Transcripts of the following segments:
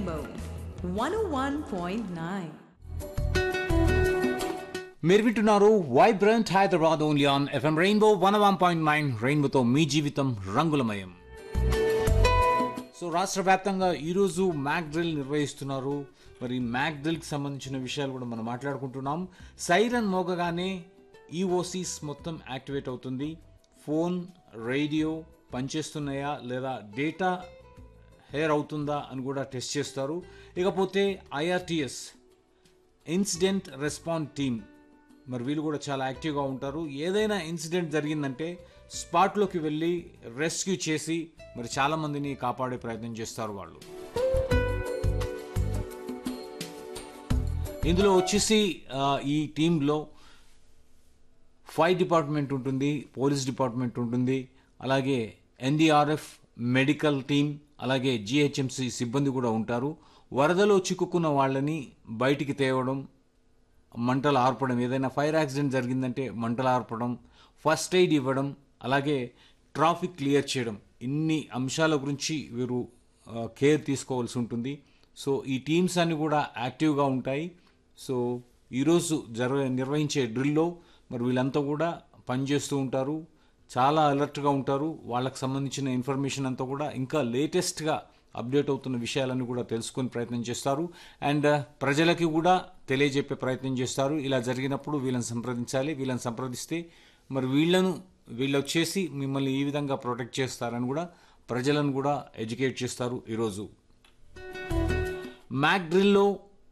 Rainbow 101.9. మీరు వింటున్నారు vibrant Hyderabad only on FM rainbow one one point nine రెయిన్బోతో మీ జీవితం రంగులమయం సో రాష్ట్ర వ్యాప్తంగా ఈరోజు మ్యాక్ డ్రిల్ నిర్వహిస్తున్నారు మరి మ్యాక్ డ్రిల్కి సంబంధించిన విషయాలు కూడా మనం మాట్లాడుకుంటున్నాం సైరన్ మోగగానే ఈఓసీస్ మొత్తం యాక్టివేట్ అవుతుంది ఫోన్ రేడియో పనిచేస్తున్నాయా లేదా డేటా హెయిర్ అవుతుందా అని కూడా టెస్ట్ చేస్తారు ఇకపోతే ఐఆర్టీఎస్ ఇన్సిడెంట్ రెస్పాన్స్ టీమ్ మరి వీళ్ళు కూడా చాలా యాక్టివ్గా ఉంటారు ఏదైనా ఇన్సిడెంట్ జరిగిందంటే స్పాట్లోకి వెళ్ళి రెస్క్యూ చేసి మరి చాలా మందిని కాపాడే ప్రయత్నం చేస్తారు వాళ్ళు ఇందులో వచ్చేసి ఆ, ఈ టీంలో ఫైర్ డిపార్ట్మెంట్ ఉంటుంది పోలీస్ డిపార్ట్మెంట్ ఉంటుంది అలాగే ఎన్డీఆర్ఎఫ్ మెడికల్ టీం అలాగే జిహెచ్ఎంసి సిబ్బంది కూడా ఉంటారు వరదలో చిక్కుకున్న వాళ్ళని బయటికి తేవడం మంటలు ఆర్పడం ఏదైనా ఫైర్ యాక్సిడెంట్ జరిగిందంటే మంటలు ఆర్పడం ఫస్ట్ ఎయిడ్ ఇవ్వడం అలాగే ట్రాఫిక్ క్లియర్ చేయడం ఇన్ని అంశాల గురించి వీరు ఆ, కేర్ తీసుకోవాల్సి ఉంటుంది సో ఈ టీమ్స్ అన్ని కూడా యాక్టివ్గా ఉంటాయి సో ఈరోజు జరగ నిర్వహించే డ్రిల్లో మరి వీళ్ళంతా కూడా పనిచేస్తూ ఉంటారు చాలా అలర్ట్గా ఉంటారు వాళ్ళకి సంబంధించిన ఇన్ఫర్మేషన్ అంతా కూడా ఇంకా లేటెస్ట్గా అప్డేట్ అవుతున్న విషయాలను కూడా తెలుసుకునే ప్రయత్నం చేస్తారు అండ్ ప్రజలకి కూడా తెలియజెప్పే ప్రయత్నం చేస్తారు ఇలా జరిగినప్పుడు వీళ్ళని సంప్రదించాలి వీళ్ళని సంప్రదిస్తే మరి వీళ్ళను వీళ్ళు వచ్చేసి మిమ్మల్ని ఈ విధంగా ప్రొటెక్ట్ చేస్తారని కూడా ప్రజలను కూడా ఎడ్యుకేట్ చేస్తారు ఈరోజు మ్యాక్ డ్రిల్లో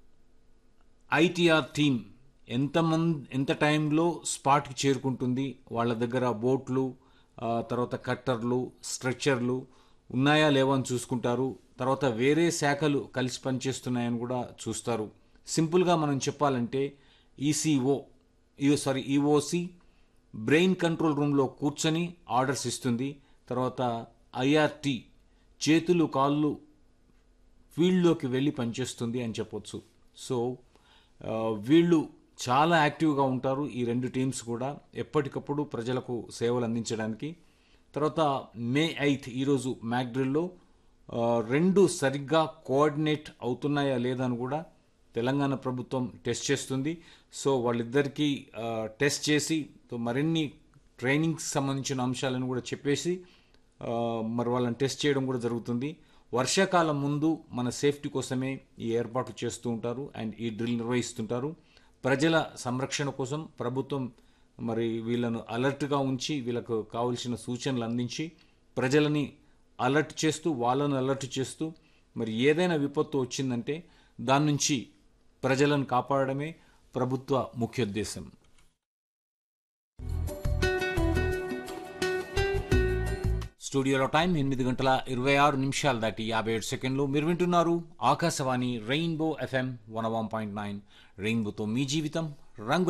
ఐటీఆర్ టీమ్ ఎంతమంది ఎంత టైంలో స్పాట్కి చేరుకుంటుంది వాళ్ళ దగ్గర బోట్లు ఆ, తర్వాత కట్టర్లు స్ట్రక్చర్లు ఉన్నాయా లేవా అని చూసుకుంటారు తర్వాత వేరే శాఖలు కలిసి పనిచేస్తున్నాయని కూడా చూస్తారు సింపుల్గా మనం చెప్పాలంటే ECO sorry EOC brain control రూమ్లో కూర్చొని ఆర్డర్స్ ఇస్తుంది తర్వాత ఐఆర్టీ చేతులు కాళ్ళు ఫీల్డ్లోకి వెళ్ళి పనిచేస్తుంది అని చెప్పొచ్చు సో ఆ, వీళ్ళు చాలా యాక్టివ్గా ఉంటారు ఈ రెండు టీమ్స్ కూడా ఎప్పటికప్పుడు ప్రజలకు సేవలు అందించడానికి తర్వాత మే ఎయిత్ ఈరోజు మ్యాక్డ్రిల్లో ఆ, రెండు సరిగ్గా కోఆర్డినేట్ అవుతున్నాయా లేదా అని కూడా తెలంగాణ ప్రభుత్వం టెస్ట్ చేస్తుంది సో వాళ్ళిద్దరికీ ఆ, టెస్ట్ చేసి తో మరిన్ని ట్రైనింగ్కి సంబంధించిన అంశాలను కూడా చెప్పేసి ఆ, మరి వాళ్ళని టెస్ట్ చేయడం కూడా జరుగుతుంది వర్షాకాలం ముందు మన సేఫ్టీ కోసమే ఈ ఏర్పాట్లు చేస్తూ ఉంటారు అండ్ ఈ డ్రిల్ నిర్వహిస్తుంటారు ప్రజల సంరక్షణ కోసం ప్రభుత్వం మరి వీళ్ళను అలర్ట్గా ఉంచి వీళ్ళకు కావలసిన సూచనలు అందించి ప్రజలని అలర్ట్ చేస్తూ వాళ్ళను అలర్ట్ చేస్తూ మరి ఏదైనా విపత్తు వచ్చిందంటే దాని నుంచి ప్రజలను కాపాడడమే ప్రభుత్వ ముఖ్యోద్దేశం స్టూడియోలో టైం ఎనిమిది గంటల ఇరవై ఆరు నిమిషాలు దాటి యాభై ఏడు సెకండ్లు మీరు వింటున్నారు Akashvani rainbow FM one one point nine రెయిన్బోతో మీ జీవితం రంగు